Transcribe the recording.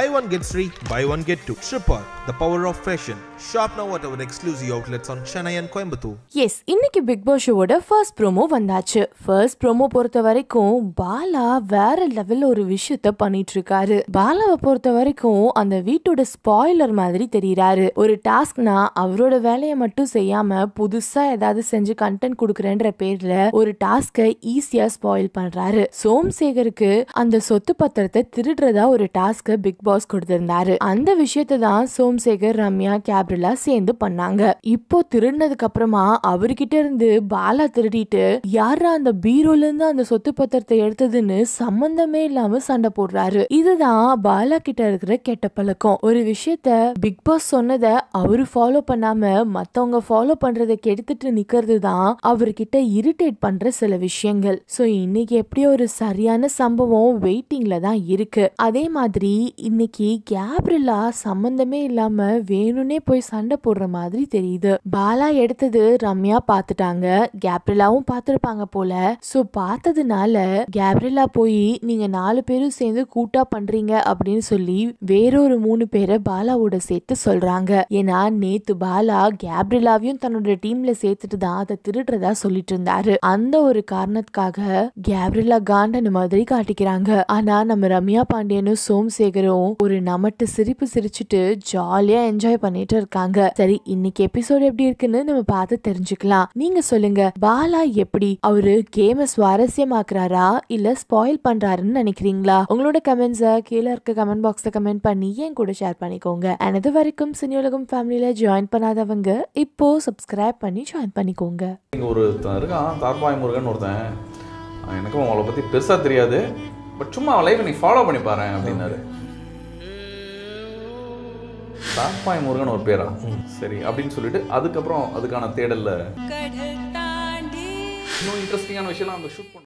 Buy one gets free, buy one get two. Tripod, the power of fashion. Shop now at our exclusive outlets on Chennai and Coimbatore. Yes இன்னைக்கு Bigg Boss ஷோவோட first promo வந்தாச்சு first promo பொறுத்த வரைக்கும் பாலா வேற லெவல்ல ஒரு விஷயத்த பண்ணிட்டு இருக்காரு பாலாவை பொறுத்த வரைக்கும் அந்த வீட்டோட ஸ்பாய்லர் மாதிரி தெரியறாரு ஒரு டாஸ்க்னா அவரோட வேலையை மட்டும் செய்யாம புதுசா ஏதாவது செஞ்சு கண்டென்ட் கொடுக்குறேன்ற பேர்ல ஒரு டாஸ்கை ஈஸியா ஸ்பாயில் பண்றாரு சோம்சேகருக்கு அந்த சொத்து பத்திரத்தை திருடுறதா ஒரு டாஸ்க பிக் பாஸ் கொடுத்திருந்தாரு அந்த விஷயத்தை தான் சோம்சேகர் ரம்யா கேப்ரிலா சேர்ந்து பண்ணாங்க இப்போ திருடினதுக்கு அப்புறமா அவர்கிட்ட இருந்து பாலா திருடிட்டு யாரா அந்த பீரோல இருந்து அந்த சொத்து பத்திரத்தை எடுத்ததுன்னு சம்பந்தமே இல்லாம சண்டை போடுறாரு இதுதான் பாலா கிட்ட இருக்கிற கெட்ட பழக்கம் ஒரு விஷயத்த பிக் பாஸ் சொன்னதை அவரு ஃபாலோ பண்ணாம மத்தவங்க ஃபாலோ பண்றதை கெடுத்துட்டு நிக்கிறது தான் அவர்கிட்ட இரிட்டேட் பண்ற சில விஷயங்கள் சோ இன்னைக்கு எப்படியோ ஒரு சரியான சம்பவம் வெயிட்டிங்ல தான் இருக்கு அதே மாதிரி இன்னைக்கு கேப்ரிலா சம்பந்தமே இல்லாம வேணும்னே போய் சண்டை போடுற மாதிரி தெரியுது பாலா எடுத்தது ரம்யா பாத்துட்டாங்க கேப்ரிலாவும் பார்த்திருப்பாங்க போல சோ பார்த்ததுனால கேப்ரிலா போய் நீங்க நாலு பேரும் சேர்ந்து கூட்டா பண்றீங்க அப்படின்னு சொல்லி வேறொரு மூணு பேரை பாலாவோட சேர்த்து சொல்றாங்க ஏன்னா நேத்து பாலா கேப்ரிலாவையும் தன்னோட டீம்ல சேர்த்துட்டு தான் அதை திருடுறதா சொல்லிட்டு இருந்தாரு அந்த ஒரு காரணத்துக்காக கேப்ரிலா காண்டன் மாதிரி காட்டிக்கிறாங்க ஆனா நம்ம ரம்யா பாண்டியனும் சோம்சேகரும் ஒரு நமட்டு சிரிப்பு சிரிச்சுட்டு ஜாலியா என்ஜாய் பண்ணிட்டு இருக்காங்க சரி இன்னைக்கு எபிசோட் எப்படி இருக்குன்னு நம்ம பார்த்து தெரிஞ்சுக்கலாம் நீங்க சொல்லுங்க பாலா எப்படி அவரு கேம சுவாரஸ்யமாக்குறாரா இல்ல ஸ்பாயில் பண்றாருன்னு நினைக்கிறீங்களா உங்களோட கமெண்ட்ஸ கீழே இருக்க கமெண்ட் பாக்ஸ்ல கமெண்ட் பண்ணி என் கூட ஷேர் பண்ணிக்கோங்க and இது வரைக்கும் சினியுலகம் ஃபேமிலியில ஜாயின் பண்ணாதவங்க இப்போ சப்ஸ்கிரைப் பண்ணி ஜாயின் பண்ணிக்கோங்க இங்கே ஒருத்தன் இருக்கான் தார்பாய் முருகன் ஒருத்தன் அவன் எனக்கும் அவளை பற்றி பெருசாக தெரியாது பட் சும்மா அவன் லைஃப்பை நீ ஃபாலோ பண்ணி பாரு அப்படின்னாரு தார்பாய் முருகன் ஒரு பேரா சரி அப்படின்னு சொல்லிட்டு அதுக்கப்புறம் அதுக்கான தேடல்ல இன்னும் இன்ட்ரெஸ்டிங்கான விஷயம்லாம் அந்த ஷூட் பண்ண